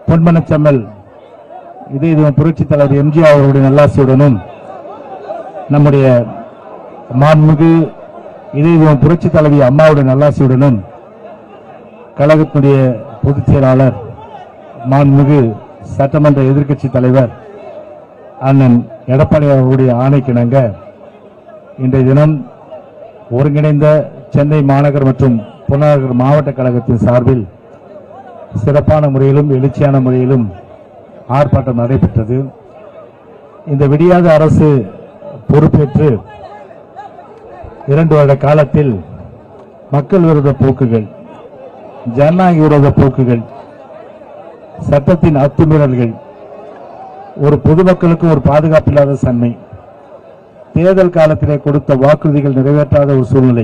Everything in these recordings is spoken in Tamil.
பொன்மனச்செம்மல் இதே இது புரட்சி தலைவர் எம்ஜிஆர் அவருடைய நல்லாசியுடனும் நம்முடைய மாண்புமிகு இதே இது புரட்சி தலைவி அம்மாவுடைய நல்லாசியுடனும் கழகத்தினுடைய பொதுச் செயலாளர் மாண்புமிகு சட்டமன்ற எதிர்க்கட்சி தலைவர் அண்ணன் எடப்பாடி அவர்களுடைய ஆணைக்கிணங்க இன்றைய தினம் ஒருங்கிணைந்த சென்னை மாநகர் மற்றும் புறநகர் மாவட்ட கழகத்தின் சார்பில் சிறப்பான முறையிலும் எழுச்சியான முறையிலும் ஆர்ப்பாட்டம் நடைபெற்றது இந்த விடியாத அரசு பொறுப்பேற்று இரண்டு வருட காலத்தில் மக்கள் விரோத போக்குகள் ஜனநாயக விரோத போக்குகள் சட்டத்தின் அத்துமீறல்கள் ஒரு பொதுமக்களுக்கு ஒரு பாதுகாப்பில்லாத தன்மை தேர்தல் காலத்திலே கொடுத்த வாக்குறுதிகள் நிறைவேற்றாத ஒரு சூழ்நிலை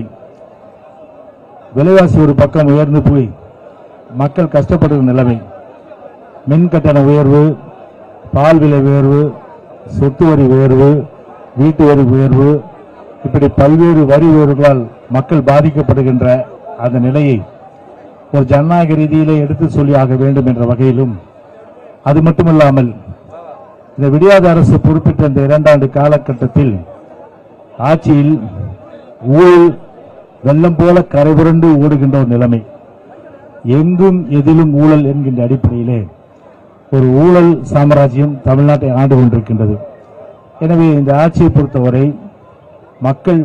விலைவாசி ஒரு பக்கம் உயர்ந்து போய் மக்கள் கஷ்டப்படுகிற நிலைமை மின் கட்டண உயர்வு பால் விலை உயர்வு சொத்து வரி உயர்வு வீட்டு வரி உயர்வு இப்படி பல்வேறு வரி உயர்வுகளால் மக்கள் பாதிக்கப்படுகின்ற அந்த நிலையை ஒரு ஜனநாயக ரீதியிலே எடுத்து சொல்லி ஆக வேண்டும் என்ற வகையிலும் அது மட்டுமல்லாமல் இந்த விடியாத அரசு பொறுப்பேற்ற இந்த இரண்டாண்டு காலகட்டத்தில் ஆட்சியில் ஊழல் வெள்ளம் போல கரைபுரண்டு ஓடுகின்ற ஒரு நிலைமை எங்கும் எதிலும் ஊழல் என்கின்ற அடிப்படையிலே ஒரு ஊழல் சாம்ராஜ்யம் தமிழ்நாட்டை ஆண்டு கொண்டிருக்கின்றது எனவே இந்த ஆட்சியை பொறுத்தவரை மக்கள்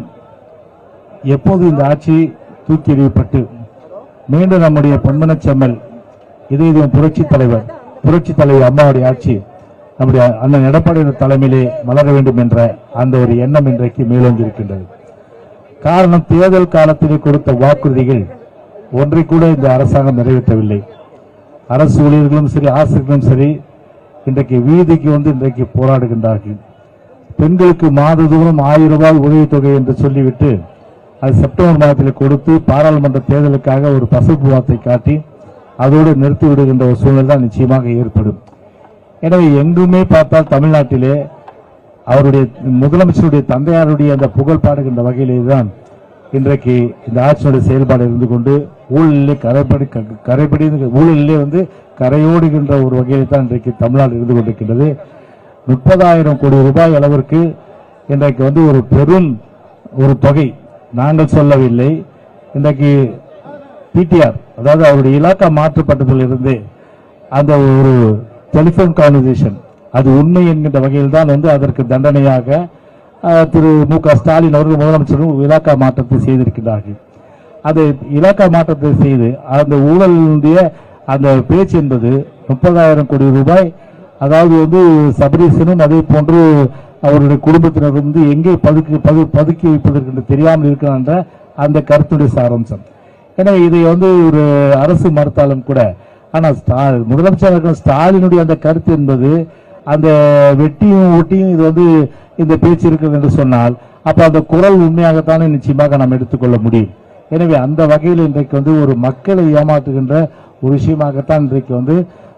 எப்போது இந்த ஆட்சி தூக்கி எறியப்பட்டு மீண்டும் நம்முடைய பொன்மனச்செம்மல் இதே இது புரட்சி தலைவர் புரட்சி தலைவர் அம்மாவுடைய ஆட்சி நம்முடைய அண்ணன் எடப்பாடியின் தலைமையிலே மலர வேண்டும் என்ற அந்த ஒரு எண்ணம் இன்றைக்கு மேலோங்கி இருக்கின்றது காரணம் தேர்தல் காலத்திலே கொடுத்த வாக்குறுதிகள் ஒன்றை கூட இந்த அரசாங்கம் நிறைவேற்றவில்லை அரசு ஊழியர்களும் சரி ஆசிரியர்களும் சரி இன்றைக்கு வீதிக்கு வந்து இன்றைக்கு போராடுகின்றார்கள் பெண்களுக்கு மாதந்தோறும் ஆயிரம் ரூபாய் உதவித்தொகை என்று சொல்லிவிட்டு அது செப்டம்பர் மாதத்தில் கொடுத்து பாராளுமன்ற தேர்தலுக்காக ஒரு பசப்பு வார்த்தை காட்டி அதோடு நிறுத்தி விடுகின்ற ஒரு சூழ்நிலை தான் நிச்சயமாக ஏற்படும் எனவே எங்குமே பார்த்தால் தமிழ்நாட்டிலே அவருடைய முதலமைச்சருடைய தந்தையாருடைய அந்த புகழ் பாடுகின்ற வகையிலே தான் இன்றைக்கு இந்த ஆட்சியினுடைய செயல்பாடு இருந்து கொண்டு ஊழலிலே கரைபடி க- கரைபடி ஊழலிலே வந்து கரையோடுகின்ற ஒரு வகையிலே தான் இன்றைக்கு தமிழ்நாடு இருந்து கொண்டிருக்கின்றது முப்பதாயிரம் கோடி ரூபாய் அளவிற்கு இன்றைக்கு வந்து ஒரு பெரும் ஒரு தொகை நாங்கள் சொல்லவில்லை இன்றைக்கு பிடிஆர் அதாவது அவருடைய இலாக்கா மாற்றப்பட்டதிலிருந்து அந்த ஒரு டெலிபோன் கான்வர்சேஷன் அது உண்மை என்கின்ற வகையில் தான் வந்து அதற்கு தண்டனையாக அஹ், திரு மு க ஸ்டாலின் அவர்கள் முதலமைச்சரும் இலாக்கா மாற்றத்தை செய்திருக்கிறார்கள் அது இலாக்கா மாற்றத்தை செய்து அந்த ஊழலுடைய அந்த பேச்சு என்பது முப்பதாயிரம் கோடி ரூபாய் அதாவது வந்து சபரீசனும் அதே போன்று அவருடைய குடும்பத்தினர் வந்து எங்கே பதுக்கி பது பதுக்கி வைப்பதற்கு என்று தெரியாமல் இருக்கிறான்ற அந்த கருத்துடைய சாராம்சம் எனவே இதை வந்து ஒரு அரசு மறுத்தாலும் கூட ஆனால் ஸ்டா- முதலமைச்சர் இருக்கிற ஸ்டாலினுடைய அந்த கருத்து என்பது அந்த வெட்டியும் ஒட்டியும் இது வந்து இந்த பேச்சு இருக்கிறது என்று சொன்னால் அப்ப அந்த குரல் உண்மையாகத்தானே நிச்சயமாக நாம் எடுத்துக்கொள்ள முடியும் எனவே அந்த வகையில் இன்றைக்கு வந்து ஒரு மக்களை ஏமாற்றுகின்ற ஒரு விஷயமாகத்தான் இன்றைக்கு வந்து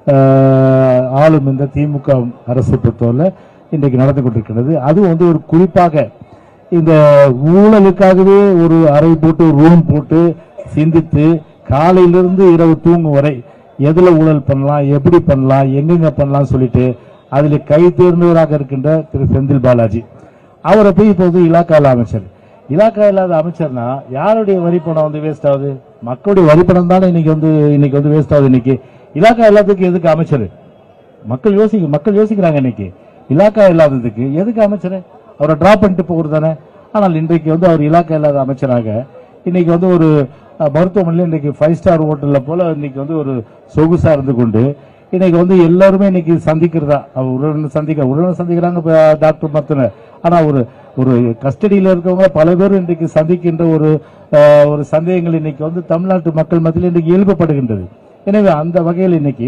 ஆஹ், ஆளும் இந்த திமுக அரசு பொறுத்தவரை இன்றைக்கு நடந்து கொண்டிருக்கிறது அது வந்து ஒரு குறிப்பாக இந்த ஊழலுக்காகவே ஒரு அறை போட்டு ரூம் போட்டு சிந்தித்து காலையிலிருந்து இரவு தூங்கும் வரை எதுல ஊழல் பண்ணலாம் எப்படி பண்ணலாம் எங்கெங்க பண்ணலாம் சொல்லிட்டு அதுல கை தேர்ந்தவராக இருக்கின்ற திரு செந்தில் பாலாஜி அவரை போய் இப்போது இலாக்கால அமைச்சர் இலாக்கா இல்லாத அமைச்சர்னா யாருடைய வரி பணம் வந்து வேஸ்ட் ஆகுது மக்களுடைய வரி பணம் தானே இன்னைக்கு வந்து இன்னைக்கு வந்து வேஸ்ட் ஆகுது இன்னைக்கு இலாக்கா எல்லாத்துக்கும் எதுக்கு அமைச்சர் மக்கள் யோசிக்க மக்கள் யோசிக்கிறாங்க இன்னைக்கு இலாக்கா இல்லாததுக்கு எதுக்கு அமைச்சர் அவரை டிராப் பண்ணிட்டு போகிறது தானே ஆனால் இன்றைக்கு வந்து அவர் இலாக்கா இல்லாத அமைச்சராக இன்னைக்கு வந்து ஒரு அஹ், மருத்துவமனையில் இன்னைக்கு ஃபைவ் ஸ்டார் ஹோட்டல்ல போல இன்னைக்கு வந்து ஒரு சொகுசா இருந்து கொண்டு இன்னைக்கு வந்து எல்லாருமே இன்னைக்கு சந்திக்கிறதா அவர் உடனே சந்திக்க உடனே சந்திக்கிறாங்க இப்ப டாக்டர் மத்தன ஆனா ஒரு ஒரு கஸ்டடியில இருக்கவங்க பல பேர் இன்றைக்கு சந்திக்கின்ற ஒரு அஹ், ஒரு சந்தேகங்கள் இன்னைக்கு வந்து தமிழ்நாட்டு மக்கள் மத்தியில் இன்றைக்கு எழுப்பப்படுகின்றது எனவே அந்த வகையில் இன்னைக்கு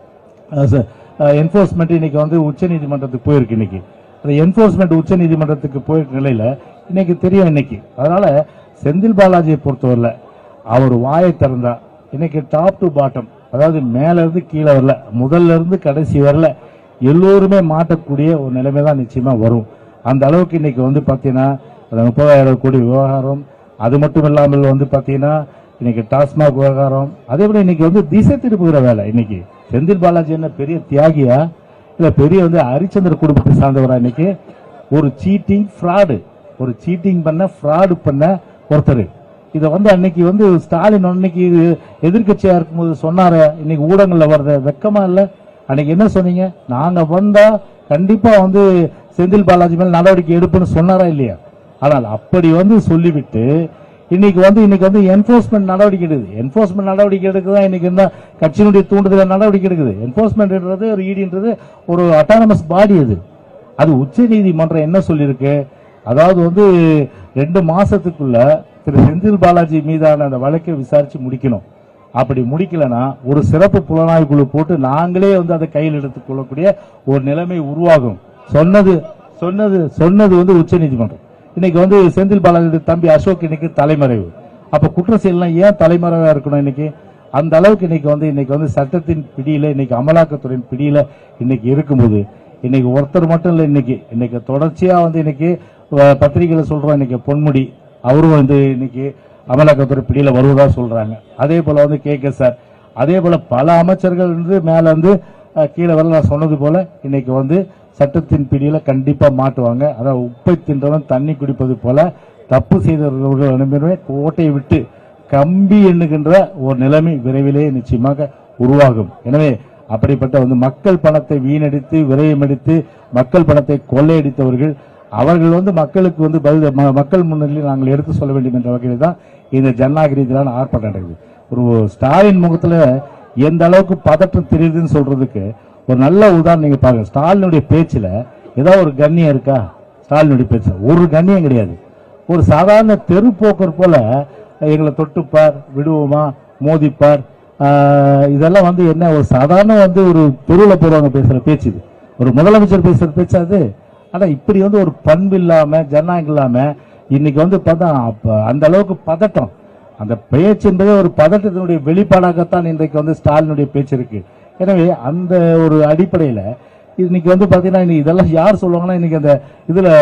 என்போர்ஸ்மெண்ட் இன்னைக்கு வந்து உச்ச நீதிமன்றத்துக்கு போயிருக்கு இன்னைக்கு அந்த என்போர்ஸ்மெண்ட் உச்ச நீதிமன்றத்துக்கு போயிருக்க நிலையில இன்னைக்கு தெரியும் இன்னைக்கு அதனால செந்தில் பாலாஜியை பொறுத்தவரையில அவர் வாயை திறந்தா இன்னைக்கு டாப் டு பாட்டம் அதாவது மேல இருந்து கீழே வரல முதல்ல இருந்து கடைசி வரல எல்லோருமே மாட்டக்கூடிய ஒரு நிலைமை தான் நிச்சயமா வரும் அந்த அளவுக்கு இன்னைக்கு வந்து பாத்தீங்கன்னா அந்த முப்பதாயிரம் கோடி விவகாரம் அது மட்டும் இல்லாமல் வந்து பாத்தீங்கன்னா இன்னைக்கு டாஸ்மாக் விவகாரம் அதே போல இன்னைக்கு வந்து திசை திருப்புகிற வேலை இன்னைக்கு செந்தில் பாலாஜி என்ன பெரிய தியாகியா இல்ல பெரிய வந்து ஹரிச்சந்திர குடும்பத்தை சார்ந்தவரா இன்னைக்கு ஒரு சீட்டிங் ஃப்ராடு ஒரு சீட்டிங் பண்ண ஃப்ராடு பண்ண ஒருத்தர் இதை வந்து அன்னைக்கு வந்து ஸ்டாலின் அன்னைக்கு எதிர்க்கட்சியா இருக்கும்போது சொன்னாரு இன்னைக்கு ஊடகங்கள்ல வர்றது வெக்கமா இல்ல அன்னைக்கு என்ன சொன்னீங்க நாங்க வந்தா கண்டிப்பா வந்து செந்தில் பாலாஜி மேல நடவடிக்கை எடுப்புன்னு சொன்னாரா இல்லையா ஆனால் அப்படி வந்து சொல்லிவிட்டு இன்னைக்கு வந்து இன்னைக்கு வந்து என்போர்ஸ்மெண்ட் நடவடிக்கை எடுக்குது என்போர்ஸ்மெண்ட் நடவடிக்கை எடுக்குதா இன்னைக்கு என்ன கட்சியினுடைய தூண்டுதல நடவடிக்கை எடுக்குது என்போர்ஸ்மெண்ட்ன்றது ஒரு ஈடின்றது ஒரு அட்டானமஸ் பாடி அது அது உச்ச நீதிமன்றம் என்ன சொல்லியிருக்கு அதாவது வந்து ரெண்டு மாசத்துக்குள்ள திரு செந்தில் பாலாஜி மீதான அந்த வழக்கை விசாரிச்சு முடிக்கணும் அப்படி முடிக்கலனா ஒரு சிறப்பு புலனாய்வு குழு போட்டு நாங்களே வந்து அதை கையில் எடுத்துக் கொள்ளக்கூடிய ஒரு நிலைமை உருவாகும் சொன்னது சொன்னது சொன்னது வந்து உச்ச நீதிமன்றம் இன்னைக்கு வந்து செந்தில் பாலாஜி தம்பி அசோக் இன்னைக்கு தலைமறைவு அப்ப குற்ற செயல்லாம் ஏன் தலைமறைவா இருக்கணும் இன்னைக்கு அந்த அளவுக்கு இன்னைக்கு வந்து இன்னைக்கு வந்து சட்டத்தின் பிடியில இன்னைக்கு அமலாக்கத்துறையின் பிடியில இன்னைக்கு இருக்கும்போது இன்னைக்கு ஒருத்தர் மட்டும் இல்ல இன்னைக்கு இன்னைக்கு தொடர்ச்சியா வந்து இன்னைக்கு அஹ், பத்திரிகையில சொல்றோம் இன்னைக்கு பொன்முடி அவரும் வந்து இன்னைக்கு அமலாக்கத்துறை பிடியில வருவதா சொல்றாங்க அதே போல வந்து கே கே சார் அதே போல பல அமைச்சர்கள் வந்து மேல வந்து அஹ், கீழே வரல நான் சொன்னது போல இன்னைக்கு வந்து சட்டத்தின் பிடியில கண்டிப்பா மாட்டுவாங்க அதாவது உப்பை தின்றவன் தண்ணி குடிப்பது போல தப்பு செய்தவர்கள் அனைவருமே கோட்டையை விட்டு கம்பி எண்ணுகின்ற ஒரு நிலைமை விரைவிலே நிச்சயமாக உருவாகும் எனவே அப்படிப்பட்ட வந்து மக்கள் பணத்தை வீணடித்து விரயமடித்து மக்கள் பணத்தை கொள்ளையடித்தவர்கள் அவர்கள் வந்து மக்களுக்கு வந்து பதில் ம- மக்கள் முன்னிலையில் நாங்கள் எடுத்து சொல்ல வேண்டும் என்ற வகையில் தான் இந்த ஜனநாயக ரீதியிலான ஆர்ப்பாட்டம் நடக்குது ஒரு ஸ்டாலின் முகத்துல எந்த அளவுக்கு பதட்டம் தெரியுதுன்னு சொல்றதுக்கு ஒரு நல்ல உதாரணம் நீங்க பாருங்க ஸ்டாலினுடைய பேச்சுல ஏதாவது ஒரு கண்ணியம் இருக்கா ஸ்டாலினுடைய பேச்சு ஒரு கண்ணியம் கிடையாது ஒரு சாதாரண தெருப்போக்கர் போல எங்களை தொட்டுப்பார் விடுவோமா மோதிப்பார் ஆஹ், இதெல்லாம் வந்து என்ன ஒரு சாதாரண வந்து ஒரு தெருவில் போறவங்க பேசுற பேச்சு இது ஒரு முதலமைச்சர் பேசுற பேச்சு அது ஆனா இப்படி வந்து ஒரு பண்பு இல்லாம ஜனநாயகம் இல்லாம இன்னைக்கு வந்து பார்த்தா அப்ப அந்த அளவுக்கு பதட்டம் அந்த பேச்சு என்பதே ஒரு பதட்டத்தினுடைய வெளிப்பாடாகத்தான் இன்றைக்கு வந்து ஸ்டாலினுடைய பேச்சு இருக்கு எனவே அந்த ஒரு அடிப்படையில இன்னைக்கு வந்து பாத்தீங்கன்னா இன்னைக்கு இதெல்லாம் யார் சொல்லுவாங்கன்னா இன்னைக்கு அந்த இதுல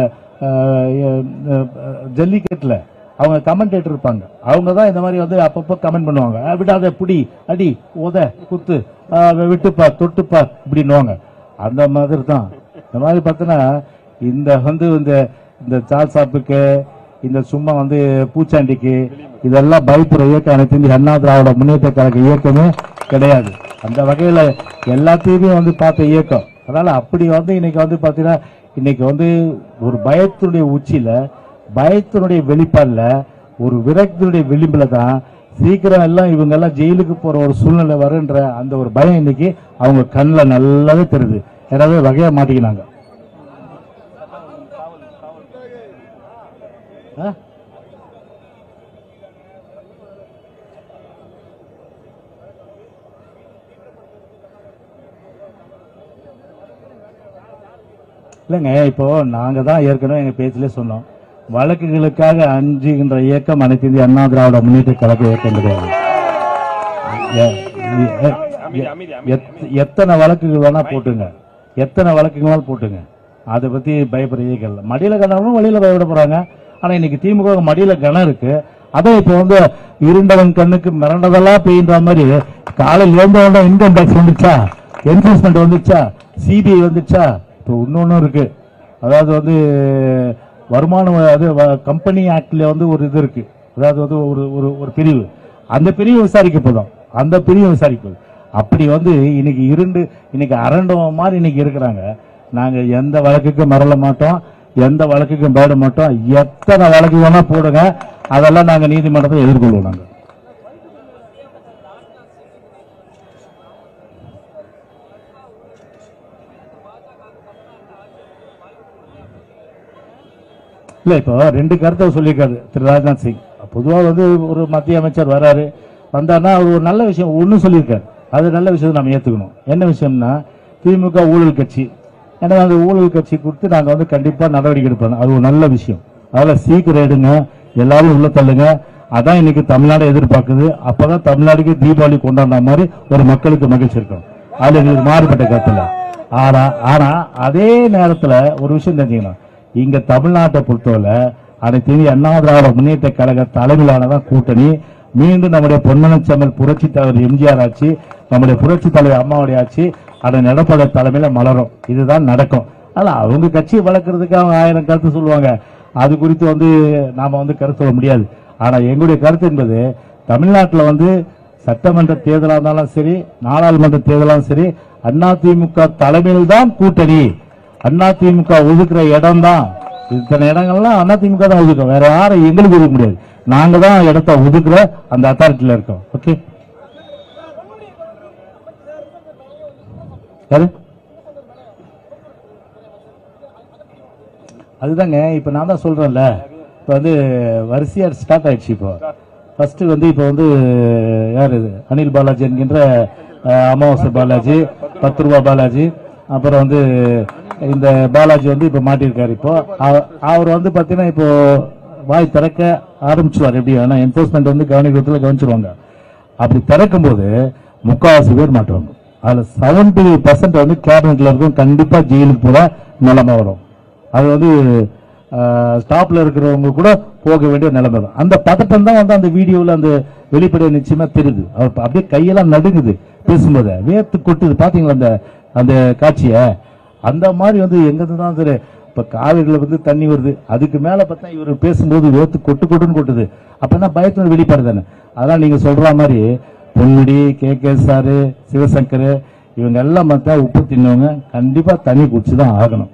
அஹ், அஹ், ஜல்லிக்கட்டுல அவங்க கமெண்டேட்டர் இருப்பாங்க அவங்க தான் இந்த மாதிரி வந்து அப்பப்போ கமெண்ட் பண்ணுவாங்க "அஹ், விடாத புடி அடி உத குத்து அஹ், விட்டுப்பா தொட்டுப்பா இப்படின்னுவாங்க அந்த மாதிரி தான் இந்த மாதிரி பார்த்தோன்னா இந்த வந்து இந்த இந்த சால்சாப்புக்கு இந்த சும்மா வந்து பூச்சாண்டிக்கு இதெல்லாம் பயப்புற இயக்கம் அனைத்து இந்திய அண்ணா திராவிட முன்னேற்ற கழக இயக்கமே கிடையாது அந்த வகையில எல்லாத்தையுமே வந்து பார்த்த இயக்கம் அதனால அப்படி வந்து இன்னைக்கு வந்து பாத்தீங்கன்னா இன்னைக்கு வந்து ஒரு பயத்தினுடைய உச்சியில பயத்தினுடைய வெளிப்பாடுல ஒரு விரக்தியுடைய விளிம்புல தான் சீக்கிரம் எல்லாம் இவங்க எல்லாம் ஜெயிலுக்கு போற ஒரு சூழ்நிலை வருன்ற அந்த ஒரு பயம் இன்னைக்கு அவங்க கண்ணில் நல்லாவே தெரியுது எனவே வகையா மாட்டிக்கினாங்க ஆ? இல்லைங்க இப்போ நாங்க தான் ஏற்கனவே எங்க பேச்சிலே சொன்னோம் வழக்குகளுக்காக அஞ்சுகின்ற இயக்கம் அனைத்து இந்திய அண்ணா திராவிட முன்னேற்ற கழக இயக்கம் கிடையாது எ- எ- எத்- எத்தனை வழக்குகள் வேணா போட்டுங்க எத்தனை வழக்குகள் வேணாலும் போட்டுங்க அதை பத்தி பயப்படுற இயக்கம் இல்லை மடியில கணவனும் வழியில பயப்பட போறாங்க ஆனா இன்னைக்கு திமுக வுக்கு மடியில கணம் இருக்கு அதான் இப்போ வந்து இருண்டவன் கண்ணுக்கு மிரண்டதெல்லாம் பெய்யுன்ற மாதிரி காலையில் எழுந்தவன இன்கம் டேக்ஸ் வந்துச்சா என்போர்ஸ்மெண்ட் வந்துச்சா சிபிஐ வந்துச்சா இப்போ இன்னொன்னு இருக்கு அதாவது வந்து வருமான வ- அது கம்பெனி ஆக்ட்ல வந்து ஒரு இது இருக்கு அதாவது வந்து ஒரு ஒரு ஒரு பிரிவு அந்த பிரிவு விசாரிக்க போதும் அந்த பிரிவு விசாரிக்க போதும் அப்படி வந்து இன்னைக்கு இருண்டு இன்னைக்கு அரண்டவன் மாதிரி இன்னைக்கு இருக்கிறாங்க நாங்க எந்த வழக்குக்கும் மறல மாட்டோம் எந்த வழக்குக்கும் பயட மாட்டோம் எத்தனை வழக்கு வேணா போடுங்க அதெல்லாம் நாங்க நீதிமன்றத்தை எதிர்கொள்வோம் நாங்க இல்ல இப்போ ரெண்டு கருத்தை சொல்லியிருக்காரு திரு ராஜ்நாத் சிங் பொதுவா வந்து ஒரு மத்திய அமைச்சர் வராரு வந்தாருன்னா அவர் ஒரு நல்ல விஷயம் ஒண்ணு சொல்லியிருக்காரு அது நல்ல விஷயத்தை நம்ம ஏத்துக்கணும் என்ன விஷயம்னா திமுக ஊழல் கட்சி ஏன்னா அந்த ஊழல் கட்சி கொடுத்து நாங்க வந்து கண்டிப்பா நடவடிக்கை எடுப்போம் அது ஒரு நல்ல விஷயம் அதில் சீக்கிரம் எடுங்க எல்லாரும் உள்ள தள்ளுங்க அதான் இன்னைக்கு தமிழ்நாடு எதிர்பார்க்குது அப்பதான் தமிழ்நாடுக்கு தீபாவளி கொண்டாடுற மாதிரி ஒரு மக்களுக்கு மகிழ்ச்சி இருக்கும் அதுல எங்களுக்கு மாறுபட்ட கருத்துல ஆனா ஆனா அதே நேரத்துல ஒரு விஷயம் தெரிஞ்சுக்கணும் இங்க தமிழ்நாட்டை பொறுத்தவரை அனைத்து இந்திய அண்ணா திராவிட முன்னேற்ற கழக தலைமையிலானதான் கூட்டணி மீண்டும் நம்முடைய பொன்மனச்செம்மல் புரட்சி தலைவர் எம்ஜிஆர் ஆட்சி நம்முடைய புரட்சி தலைவர் அம்மாவுடைய ஆட்சி அதை எடப்பாடி தலைமையில மலரும் இதுதான் நடக்கும் ஆனா அவங்க கட்சியை வளர்க்கறதுக்கு அவங்க ஆயிரம் கருத்து சொல்லுவாங்க அது குறித்து வந்து நாம வந்து கருத்து சொல்ல முடியாது ஆனா எங்களுடைய கருத்து என்பது தமிழ்நாட்டில் வந்து சட்டமன்ற தேர்தலாக இருந்தாலும் சரி நாடாளுமன்ற தேர்தலாலும் சரி அதிமுக தலைமையில் தான் கூட்டணி அதிமுக ஒதுக்குற இடம் தான் இத்தனை இடங்கள்லாம் அதிமுக தான் ஒதுக்கும் வேற யாரும் எங்களுக்கு ஒதுக்க முடியாது நாங்க தான் இடத்த ஒதுக்குற அந்த அத்தாரிட்டியில இருக்கோம் ஓகே யாரு அதுதாங்க இப்ப நான் தான் சொல்றேன்ல இப்ப வந்து வரிசையா ஸ்டார்ட் ஆயிடுச்சு இப்போ ஃபர்ஸ்ட் வந்து இப்போ வந்து யார் இது அனில் பாலாஜி என்கின்ற அஹ், அமாவாசை பாலாஜி பத்து ரூபா பாலாஜி அப்புறம் வந்து இந்த பாலாஜி வந்து இப்போ மாட்டியிருக்காரு இப்போ அவ- அவர் வந்து பார்த்தீங்கன்னா இப்போ வாய் திறக்க ஆரம்பிச்சுவார் எப்படி ஏன்னா என்ஃபோர்ஸ்மெண்ட் வந்து கவனிக்கிறதுல கவனிச்சிருவாங்க அப்படி திறக்கும்போது முக்காவாசி பேர் மாட்டுவாங்க அதுல செவன்டி பர்சன்ட் வந்து கேபினெட்ல இருக்கும் கண்டிப்பா ஜெயிலுக்கு போற நிலைமை வரும் அது வந்து ஸ்டாப்ல இருக்கிறவங்க கூட போக வேண்டிய நிலைமை தான் அந்த பதட்டம் தான் வந்து அந்த வீடியோவில் அந்த வெளிப்படையா நிச்சயமா தெரியுது அவர் அப்படியே கையெல்லாம் நடுங்குது பேசும்போது வேர்த்து கொட்டுது பாத்தீங்களா அந்த அந்த காட்சியை அந்த மாதிரி வந்து எங்கிருந்து தான் சரி இப்ப காவிரியில வந்து தண்ணி வருது அதுக்கு மேல பார்த்தா இவர் பேசும்போது வேர்த்து கொட்டு கொட்டுன்னு கொட்டுது அப்ப என்ன பயத்தின வெளிப்பாடு தானே அதான் நீங்க சொல்ற மாதிரி Ponmudi K K sir Sivasankar இவங்க எல்லாம் பார்த்தா உப்பு தின்னவங்க கண்டிப்பா தண்ணி குடிச்சு தான் ஆகணும்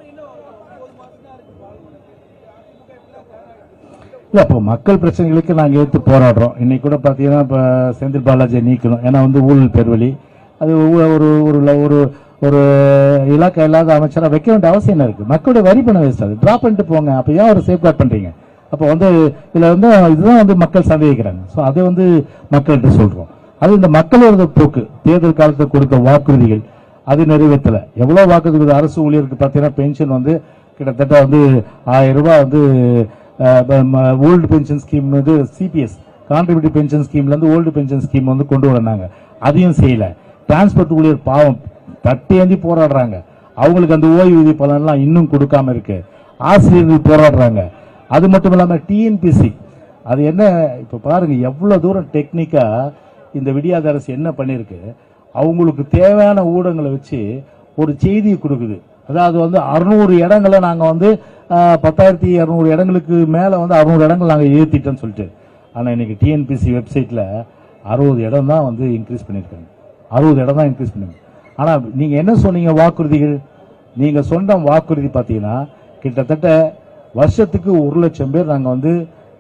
இல்ல இப்போ மக்கள் பிரச்சனைகளுக்கு நாங்க எடுத்து போராடுறோம் இன்னைக்கு கூட பாத்தீங்கன்னா இப்ப செந்தில் பாலாஜியை நீக்கணும் ஏன்னா வந்து ஊழல் பெருவழி அது ஒ- ஒரு ஒரு ஒரு ஒரு இலாக்கா இல்லாத அமைச்சரா வைக்க வேண்டிய அவசியம் என்ன இருக்கு மக்களுடைய வரி பணம் வேஸ்ட் ஆகுது டிராப் பண்ணிட்டு போங்க அப்ப ஏன் ஒரு சேஃப் பண்றீங்க அப்ப வந்து இதுல வந்து இதுதான் வந்து மக்கள் சந்தேகிக்கிறாங்க சோ அதை வந்து மக்கள்கிட்ட சொல்றோம் அது இந்த மக்களோட போக்கு தேர்தல் காலத்தில் கொடுத்த வாக்குறுதிகள் அது நிறைவேற்றல எவ்வளவு வாக்குறுதி அரசு ஊழியருக்கு பார்த்தீங்கன்னா பென்ஷன் வந்து கிட்டத்தட்ட வந்து ஆயிரம் ரூபாய் வந்து ஓல்டு பென்ஷன் ஸ்கீம் வந்து சிபிஎஸ் கான்ட்ரிபியூட்டிவ் பென்ஷன் ஸ்கீம்ல இருந்து ஓல்டு பென்ஷன் ஸ்கீம் வந்து கொண்டு வராங்க அதையும் செய்யல டிரான்ஸ்போர்ட் ஊழியர் பாவம் தட்டி ஏந்தி போராடுறாங்க அவங்களுக்கு அந்த ஓய்வூதிய பலன்லாம் இன்னும் கொடுக்காம இருக்கு ஆசிரியர்கள் போராடுறாங்க அது மட்டும் இல்லாம டிஎன்பிசி அது என்ன இப்ப பாருங்க எவ்வளவு தூரம் டெக்னிக்கா இந்த விடியாத அரசு என்ன பண்ணிருக்கு அவங்களுக்கு தேவையான ஊடகங்களை வச்சு ஒரு செய்தியை கொடுக்குது அதாவது வந்து அறுநூறு இடங்களை நாங்க வந்து ஆஹ், பத்தாயிரத்தி இரநூறு இடங்களுக்கு மேல வந்து அறுநூறு இடங்கள் நாங்க ஏத்திட்டோம்னு சொல்லிட்டு ஆனா இன்னைக்கு டிஎன்பிசி வெப்சைட்ல அறுபது இடம் தான் வந்து இன்க்ரீஸ் பண்ணிருக்காங்க அறுபது இடம் தான் இன்க்ரீஸ் பண்ணிருக்காங்க ஆனா நீங்க என்ன சொன்னீங்க வாக்குறுதிகள் நீங்க சொன்ன வாக்குறுதி பாத்தீங்கன்னா கிட்டத்தட்ட வருஷத்துக்கு ஒரு லட்சம் பேர் நாங்க வந்து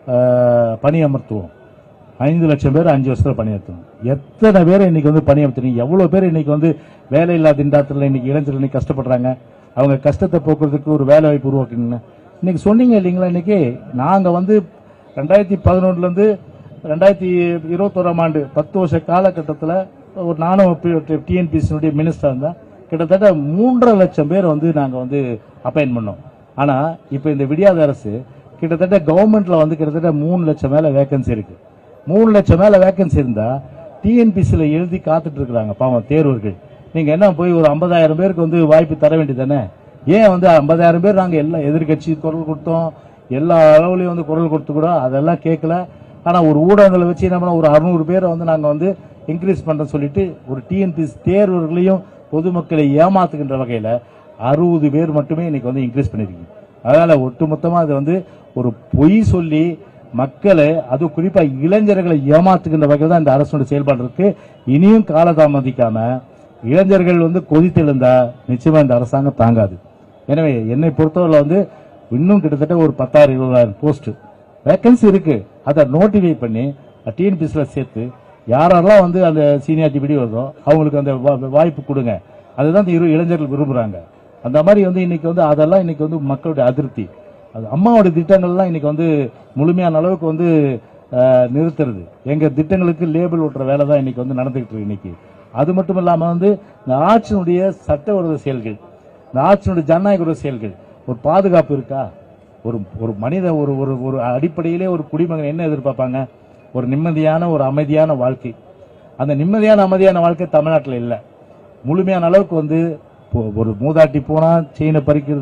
ஆஹ், பணியமர்த்துவோம் ஐந்து லட்சம் பேர் அஞ்சு வருஷத்துல பணியாற்றணும் எத்தனை பேர் இன்னைக்கு வந்து பணியாற்றுறீங்க எவ்வளவு பேர் இன்னைக்கு வந்து வேலை இல்லா திண்டாட்டத்தில் இன்னைக்கு இளைஞர்கள் இன்னைக்கு கஷ்டப்படுறாங்க அவங்க கஷ்டத்தை போக்குறதுக்கு ஒரு வேலை வாய்ப்பு உருவாக்கணுங்க இன்னைக்கு சொன்னீங்க இல்லைங்களா இன்னைக்கு நாங்க வந்து ரெண்டாயிரத்தி பதினொன்னுல இருந்து ரெண்டாயிரத்தி இருபத்தோராம் ஆண்டு பத்து வருஷ காலகட்டத்தில் ஒரு நானும் டிஎன்பிசியினுடைய மினிஸ்டர் இருந்தேன் கிட்டத்தட்ட மூன்றரை லட்சம் பேர் வந்து நாங்க வந்து அப்பாயின் பண்ணோம் ஆனா இப்ப இந்த விடியாத அரசு கிட்டத்தட்ட கவர்மெண்ட்ல வந்து கிட்டத்தட்ட மூணு லட்சம் மேல வேகன்சி இருக்கு மூணு லட்சம் மேல வேகன்சி இருந்தா டிஎன்பிசில எழுதி காத்துட்டு இருக்கிறாங்க பாவம் தேர்வர்கள் நீங்க என்ன போய் ஒரு ஐம்பதாயிரம் பேருக்கு வந்து வாய்ப்பு தர வேண்டியதானே ஏன் வந்து ஐம்பதாயிரம் பேர் நாங்க எல்லாம் எதிர்க்கட்சி குரல் கொடுத்தோம் எல்லா அளவுலயும் வந்து குரல் கொடுத்து கூட அதெல்லாம் கேட்கல ஆனா ஒரு ஊடகங்களை வச்சு என்ன பண்ணோம், ஒரு அறுநூறு பேரை வந்து நாங்க வந்து இன்க்ரீஸ் பண்ற சொல்லிட்டு ஒரு டிஎன்பிசி தேர்வர்களையும் பொதுமக்களை ஏமாத்துகின்ற வகையில அறுபது பேர் மட்டுமே இன்னைக்கு வந்து இன்க்ரீஸ் பண்ணிருக்கீங்க அதனால ஒட்டுமொத்தமா அது வந்து ஒரு பொய் சொல்லி மக்களை அது குறிப்பா இளைஞர்களை ஏமாத்துகின்ற வகையில் தான் இந்த அரசுடைய செயல்பாடு இருக்கு இனியும் காலதாமதிக்காம இளைஞர்கள் வந்து கொதித்தெழுந்தா நிச்சயமா இந்த அரசாங்கம் தாங்காது எனவே என்னை பொறுத்தவரை வந்து இன்னும் கிட்டத்தட்ட ஒரு பத்தாயிரம் இருபதாயிரம் போஸ்ட் வேகன்சி இருக்கு அதை நோட்டிஃபை பண்ணி டிஎன்பிசில சேர்த்து யாரெல்லாம் வந்து அந்த சீனியாரிட்டி படி வருதோ அவங்களுக்கு அந்த வா- வாய்ப்பு கொடுங்க அதுதான் இந்த இரு இளைஞர்கள் விரும்புறாங்க அந்த மாதிரி வந்து இன்னைக்கு வந்து அதெல்லாம் இன்னைக்கு வந்து மக்களுடைய அதிருப்தி அது அம்மாவோட திட்டங்கள்லாம் இன்னைக்கு வந்து முழுமையான அளவுக்கு வந்து அஹ், நிறுத்துறது எங்க திட்டங்களுக்கு லேபிள் ஓட்டுற வேலை தான் இன்னைக்கு வந்து நடந்துகிட்டு இருக்கு இன்னைக்கு அது மட்டும் இல்லாம வந்து இந்த ஆட்சியினுடைய சட்டவிரோத செயல்கள் இந்த ஆட்சியினுடைய ஜனநாயக விரோத செயல்கள் ஒரு பாதுகாப்பு இருக்கா ஒரு ஒரு மனித ஒரு ஒரு ஒரு அடிப்படையிலே ஒரு குடிமகன் என்ன எதிர்பார்ப்பாங்க ஒரு நிம்மதியான ஒரு அமைதியான வாழ்க்கை அந்த நிம்மதியான அமைதியான வாழ்க்கை தமிழ்நாட்டில் இல்லை முழுமையான அளவுக்கு வந்து இப்போ ஒரு மூதாட்டி போனா செயினை பறிக்கிறது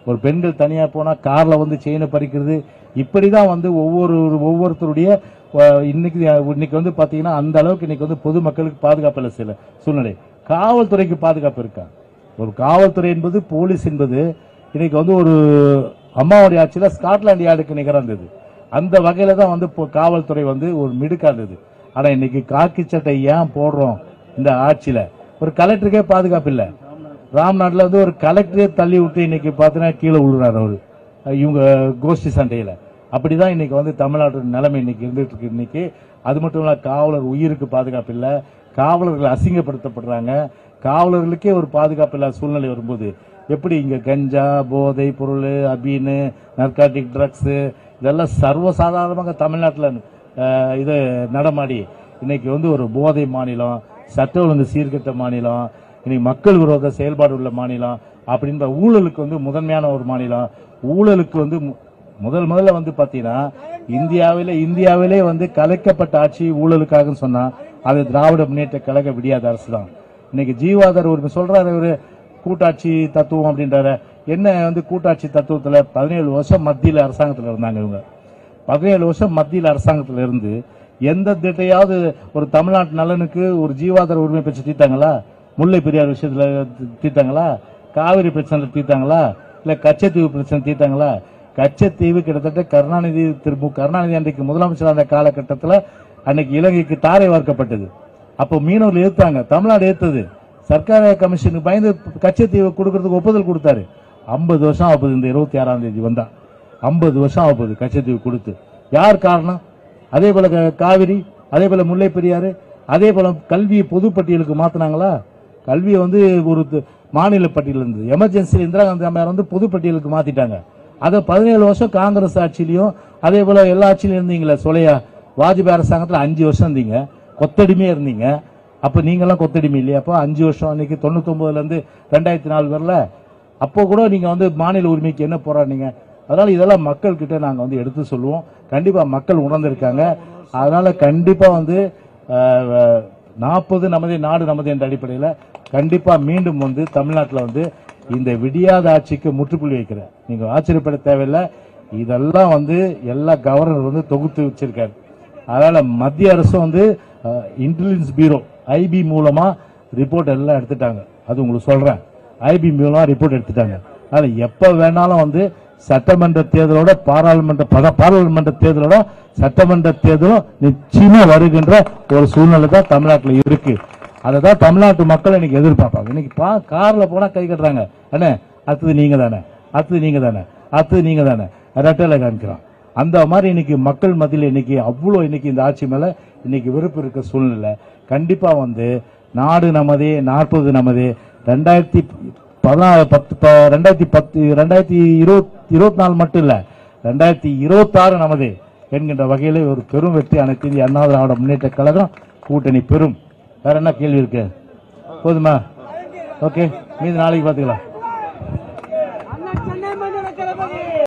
ஒரு பெண்கள் தனியா போனா கார்ல வந்து செயினை பறிக்கிறது இப்படிதான் வந்து ஒவ்வொரு ஒவ்வொருத்தருடைய அஹ், இன்னைக்கு இன்னைக்கு வந்து பாத்தீங்கன்னா அந்த அளவுக்கு இன்னைக்கு வந்து பொதுமக்களுக்கு பாதுகாப்பு இல்லை சில சூழ்நிலை காவல்துறைக்கு பாதுகாப்பு இருக்கா ஒரு காவல்துறை என்பது போலீஸ் என்பது இன்னைக்கு வந்து ஒரு அம்மாவுடைய ஆட்சியில ஸ்காட்லாந்து யார்டுக்கு நிகரா இருந்தது அந்த வகையில தான் வந்து இப்போ காவல்துறை வந்து ஒரு மிடுக்கா இருந்தது ஆனா இன்னைக்கு காக்கி சட்டை ஏன் போடுறோம் இந்த ஆட்சியில ஒரு கலெக்டருக்கே பாதுகாப்பு இல்ல ராம்நாட்ல வந்து ஒரு கலெக்டரே தள்ளி விட்டு இன்னைக்கு பாத்தீங்கன்னா கீழே விழுறாரு அவரு இவங்க கோஷ்டி சண்டையில அப்படிதான் இன்னைக்கு வந்து தமிழ்நாட்டு நிலைமை இன்னைக்கு இருந்துட்டு இருக்கு இன்னைக்கு அது மட்டும் இல்ல காவலர் உயிருக்கு பாதுகாப்பு இல்ல காவலர்கள் அசிங்கப்படுத்தப்படுறாங்க காவலர்களுக்கே ஒரு பாதுகாப்பு இல்லாத சூழ்நிலை வரும்போது எப்படி இங்க கஞ்சா போதை பொருள் அபீனு நர்காட்டிக் ட்ரக்ஸ் இதெல்லாம் சர்வசாதாரணமாக தமிழ்நாட்டில் இது நடமாடி இன்னைக்கு வந்து ஒரு போதை மாநிலம் சட்ட ஒழுங்கு சீர்கெட்ட மாநிலம் இன்னைக்கு மக்கள் விரோத செயல்பாடு உள்ள மாநிலம் அப்படின்ற ஊழலுக்கு வந்து முதன்மையான ஒரு மாநிலம் ஊழலுக்கு வந்து மு- முதல் முதல்ல வந்து பாத்தீங்கன்னா இந்தியாவிலே இந்தியாவிலே வந்து கலைக்கப்பட்ட ஆட்சி ஊழலுக்காக சொன்னா அது திராவிட முன்னேற்ற கழக விடியாத அரசு தான் இன்னைக்கு ஜீவாதார உரிமை சொல்றாரு இவரு கூட்டாட்சி தத்துவம் அப்படின்றாரு என்ன வந்து கூட்டாட்சி தத்துவத்துல பதினேழு வருஷம் மத்தியில அரசாங்கத்துல இருந்தாங்க இவங்க பதினேழு வருஷம் மத்தியில் அரசாங்கத்துல இருந்து எந்த திட்டையாவது ஒரு தமிழ்நாட்டு நலனுக்கு ஒரு ஜீவாதார உரிமை பிரச்சனை தீர்த்தாங்களா முல்லை பெரியார் விஷயத்துல தீ- தீர்த்தாங்களா காவிரி பிரச்சனை தீர்த்தாங்களா இல்ல கச்சத்தீவு பிரச்சனை தீர்த்தாங்களா கச்சத்தீவு கிட்டத்தட்ட கருணாநிதி திரு மு கருணாநிதி அன்றைக்கு முதலமைச்சர் அந்த காலகட்டத்தில் அன்னைக்கு இலங்கைக்கு தாரை வார்க்கப்பட்டது அப்போ மீனவர்கள் எதிர்த்தாங்க தமிழ்நாடு எதிர்த்தது சர்க்கார கமிஷனுக்கு பயந்து கச்சத்தீவு கொடுக்கறதுக்கு ஒப்புதல் கொடுத்தாரு ஐம்பது வருஷம் ஆகுது இந்த இருபத்தி ஆறாம் தேதி வந்தா ஐம்பது வருஷம் ஆகுது கச்சத்தீவு கொடுத்து யார் காரணம் அதே போல க- காவிரி அதே போல முல்லை பெரியாறு அதே போல கல்வியை பொதுப்பட்டியலுக்கு மாத்தினாங்களா கல்வியை வந்து ஒரு து- மாநில பட்டியல் இருந்தது எமர்ஜென்சி இந்திரா காந்தி அம்மையார் வந்து பொதுப்பட்டியலுக்கு மாத்திட்டாங்க அதை பதினேழு வருஷம் காங்கிரஸ் ஆட்சியிலையும் அதே போல எல்லா ஆட்சியிலும் இருந்தீங்களே சொலையா வாஜ்பாய் அரசாங்கத்தில் அஞ்சு வருஷம் இருந்தீங்க கொத்தடிமையா இருந்தீங்க அப்ப நீங்கெல்லாம் கொத்தடிமை இல்லையா அப்போ அஞ்சு வருஷம் அன்னைக்கு தொண்ணூத்தொன்பதுல இருந்து ரெண்டாயிரத்தி நாலு வரல அப்போ கூட நீங்க வந்து மாநில உரிமைக்கு என்ன போராடினீங்க அதனால இதெல்லாம் மக்கள் கிட்ட நாங்க வந்து எடுத்து சொல்லுவோம் கண்டிப்பா மக்கள் உணர்ந்திருக்காங்க அதனால கண்டிப்பா வந்து நாற்பது நமதே நாடு நமது என்ற அடிப்படையில கண்டிப்பா மீண்டும் வந்து தமிழ்நாட்டில் வந்து இந்த விடியாத ஆட்சிக்கு முற்றுப்புள்ளி வைக்கிறேன் நீங்க ஆச்சரியப்பட தேவையில்லை இதெல்லாம் வந்து எல்லா கவர்னர் வந்து தொகுத்து வச்சிருக்காரு அதனால மத்திய அரசு வந்து இன்டெலிஜென்ஸ் பீரோ ஐபி மூலமா ரிப்போர்ட் எல்லாம் எடுத்துட்டாங்க அது உங்களுக்கு சொல்றேன் ஐபி மூலமா ரிப்போர்ட் எடுத்துட்டாங்க அதனால எப்ப வேணாலும் வந்து சட்டமன்ற தேர்தலோட பாராளுமன்ற பத- பாராளுமன்ற தேர்தலோட சட்டமன்ற தேர்தலும் நிச்சயமா வருகின்ற ஒரு சூழ்நிலை தான் தமிழ்நாட்டில் இருக்கு அதை தான் தமிழ்நாட்டு மக்கள் இன்னைக்கு எதிர்பார்ப்பாங்க இன்னைக்கு பா கார்ல போனா கை கட்டுறாங்க அண்ணே அடுத்தது நீங்க தானே அடுத்தது நீங்க தானே அடுத்தது நீங்க தானே ரெட்டையில காமிக்கிறான் அந்த மாதிரி இன்னைக்கு மக்கள் மத்தியில் இன்னைக்கு அவ்வளோ இன்னைக்கு இந்த ஆட்சி மேல இன்னைக்கு வெறுப்பு இருக்க சூழ்நிலை கண்டிப்பா வந்து நாடு நமதே நாற்பது நமதே ரெண்டாயிரத்தி பதினாறு பத்து ப- ரெண்டாயிரத்தி பத்து ரெண்டாயிரத்தி இருபத்தி இருபத்தி நாலு மட்டும் இல்ல ரெண்டாயிரத்தி இருபத்தாறு நமதே என்கின்ற வகையில ஒரு பெரும் வெற்றி அனைத்து இந்திய அண்ணா திராவிட முன்னேற்ற கழகம் கூட்டணி பெறும் வேற என்ன கேள்வி இருக்கு போதுமா ஓகே மீது நாளைக்கு பாத்துக்கலாம்